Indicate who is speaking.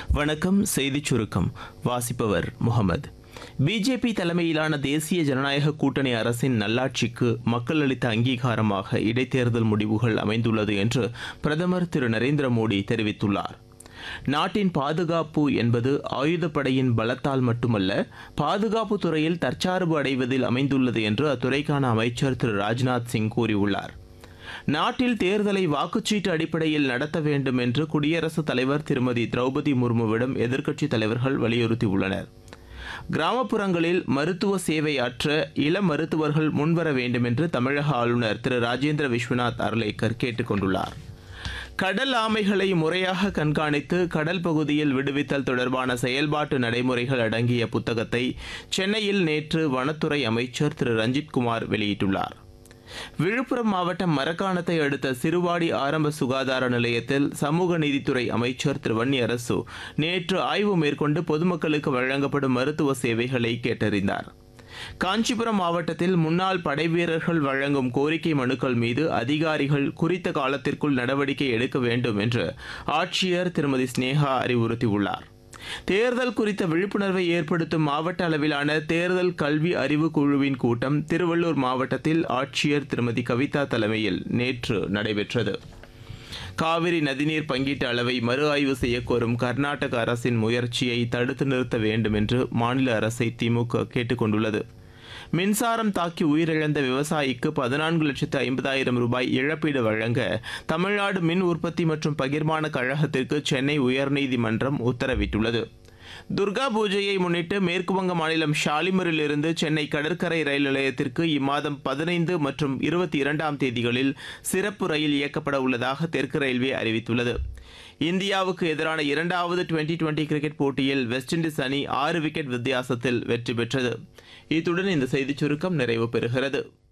Speaker 1: வணக்கம் செய்திச் சுருக்கம் வாசிப்பவர் முகமது பிஜேபி தலைமையிலான தேசிய ஜனநாயக கூட்டணி அரசின் நல்லாட்சிக்கு மக்கள் அளித்த அங்கீகாரமாக இடைத்தேர்தல் முடிவுகள் அமைந்துள்ளது என்று பிரதமர் திரு நரேந்திர மோடி தெரிவித்துள்ளார் நாட்டின் பாதுகாப்பு என்பது ஆயுதப்படையின் பலத்தால் மட்டுமல்ல பாதுகாப்பு துறையில் தற்சார்பு அடைவதில் அமைந்துள்ளது என்று அத்துறைக்கான அமைச்சர் திரு ராஜ்நாத் சிங் கூறியுள்ளார் நாட்டில் தேர்தலை வாக்குச்சீட்டு அடிப்படையில் நடத்த வேண்டும் என்று குடியரசுத் தலைவர் திருமதி திரௌபதி முர்முவிடம் எதிர்க்கட்சித் தலைவர்கள் வலியுறுத்தியுள்ளனர் கிராமப்புறங்களில் மருத்துவ சேவை ஆற்ற இளம் மருத்துவர்கள் முன்வர வேண்டும் என்று தமிழக ஆளுநர் திரு ராஜேந்திர விஸ்வநாத் அர்லேக்கர் கேட்டுக் கொண்டுள்ளார் கடல் ஆமைகளை முறையாக கண்காணித்து கடல் பகுதியில் விடுவித்தல் தொடர்பான செயல்பாட்டு நடைமுறைகள் அடங்கிய புத்தகத்தை சென்னையில் நேற்று வனத்துறை அமைச்சர் திரு ரஞ்சித்குமார் வெளியிட்டுள்ளார் விழுப்புரம் மாவட்டம் மரக்காணத்தை அடுத்த சிறுவாடி ஆரம்ப சுகாதார நிலையத்தில் சமூக நீதித்துறை அமைச்சர் திரு வன்னி அரசு நேற்று ஆய்வு மேற்கொண்டு பொதுமக்களுக்கு வழங்கப்படும் மருத்துவ சேவைகளை கேட்டறிந்தார் காஞ்சிபுரம் மாவட்டத்தில் முன்னாள் படைவீரர்கள் வழங்கும் கோரிக்கை மனுக்கள் மீது அதிகாரிகள் குறித்த காலத்திற்குள் நடவடிக்கை எடுக்க வேண்டும் என்று ஆட்சியர் திருமதி ஸ்னேகா அறிவுறுத்தியுள்ளார் தேர்தல் குறித்த விழிப்புணர்வை ஏற்படுத்தும் மாவட்ட அளவிலான தேர்தல் கல்வி அறிவு குழுவின் கூட்டம் திருவள்ளூர் மாவட்டத்தில் ஆட்சியர் திருமதி கவிதா தலைமையில் நேற்று நடைபெற்றது காவிரி நதிநீர் பங்கீட்டு அளவை மறு ஆய்வு செய்யக்கோரும் கர்நாடக அரசின் முயற்சியை தடுத்து நிறுத்த வேண்டும் என்று மாநில அரசை திமுக கேட்டுக் கொண்டுள்ளது மின்சாரம் தாக்கி உயிரிழந்த விவசாயிக்கு பதினான்கு லட்சத்து ஐம்பதாயிரம் ரூபாய் இழப்பீடு வழங்க தமிழ்நாடு மின் உற்பத்தி மற்றும் பகிர்மான கழகத்திற்கு சென்னை உயர்நீதிமன்றம் உத்தரவிட்டுள்ளது துர்கா பூஜையை முன்னிட்டு மேற்குவங்க மாநிலம் ஷாலிமரில் இருந்து சென்னை கடற்கரை ரயில் நிலையத்திற்கு இம்மாதம் பதினைந்து மற்றும் இருபத்தி இரண்டாம் தேதிகளில் சிறப்பு ரயில் இயக்கப்பட உள்ளதாக தெற்கு ரயில்வே அறிவித்துள்ளது இந்தியாவுக்கு எதிரான இரண்டாவது டுவெண்டி டுவெண்டி கிரிக்கெட் போட்டியில் வெஸ்ட் இண்டீஸ் அணி ஆறு விக்கெட் வித்தியாசத்தில் வெற்றி பெற்றது இத்துடன் இந்த செய்திச் சுருக்கம் நிறைவு பெறுகிறது